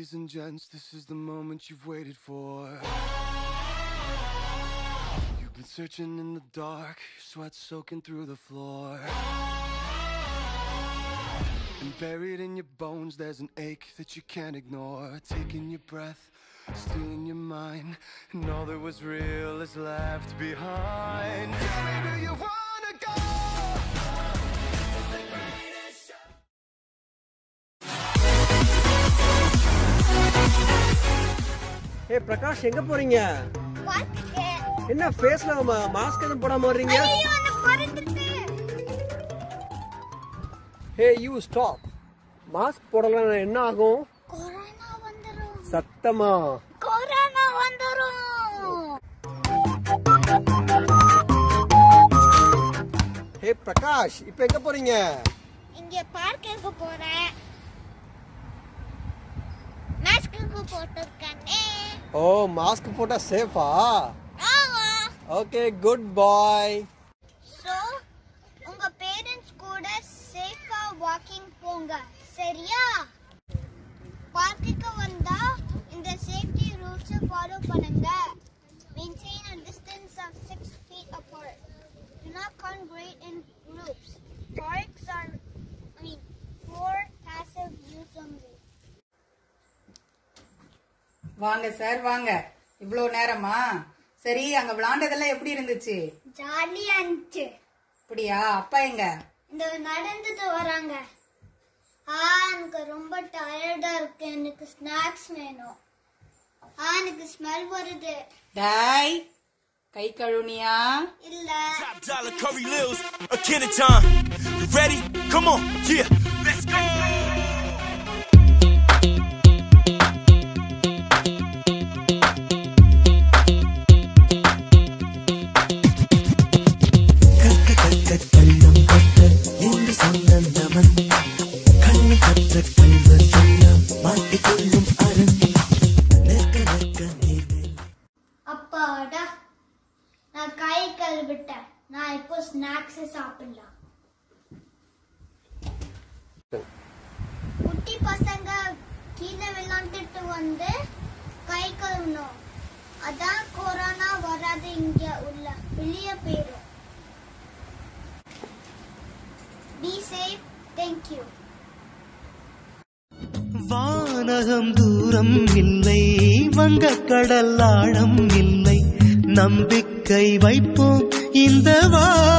Ladies and gents, this is the moment you've waited for. You've been searching in the dark, your sweat soaking through the floor. And buried in your bones, there's an ache that you can't ignore. Taking your breath, stealing your mind, and all that was real is left behind. Tell me, do you wanna go? ஏ பிரகாஷ் எங்க போறீங்க என்ன ஃபேஸ்ல mask எதுவும் போடாம வர்றீங்க hey you stop mask போடலன்னா என்ன ஆகும் கொரோனா வந்துரும் சத்தமா கொரோனா வந்துரும் ஹே பிரகாஷ் இப்போ எங்க போறீங்க இங்க பார்க்குக்கு போறேன் மாஸ்க்கு போட்டிருக்கேனே ஓ மாஸ்க் போட்டா சேஃபா ஆமா ஓகே குட் பாய் சோ உங்க பேரண்ட்ஸ் கூட சேஃபா வாக்கிங் போங்க சரியா பார்க்குக்கு வந்தா இந்த சேஃப்டி ரூல்ஸ் ஃபாலோ பண்ணுங்க maintain a distance of 6 feet apart do not congregate in groups parks are i mean for passive use only வாங்க சார் வாங்க இவ்வளோ நேரமா சரி அங்க விளாண்டதெல்லாம் எப்படி இருந்துச்சு ஜாலியா இருந்துச்சு அப்படியா அப்பா எங்க இந்த நடந்துட்டு வராங்க ஆ எனக்கு ரொம்ப டயர்டா இருக்கு எனக்கு ஸ்நாக்ஸ் வேணும் ஆ எனக்கு ஸ்மெல் வருது டாய் கை கழுவுனியா இல்ல Top dollar Curry Lils, a Kenneton. You ready? Come on, yeah, let's go. அப்பாடா நான் கை கழுவிட்டேன் நான் இப்போ ஸ்நாக்ஸ் சாப்பிடலாம் குட்டி பசங்க கீழே விளையாண்டுட்டு வந்து கை கழுவணும் அதான் கொரோனா வராது இங்க உள்ள வெளியே போயிடும் பி சேஃப் தேங்க்யூ வானகம் தூரம் இல்லை வங்கக்கடல் ஆழம் இல்லை நம்பிக்கை வைப்போம் இந்த வா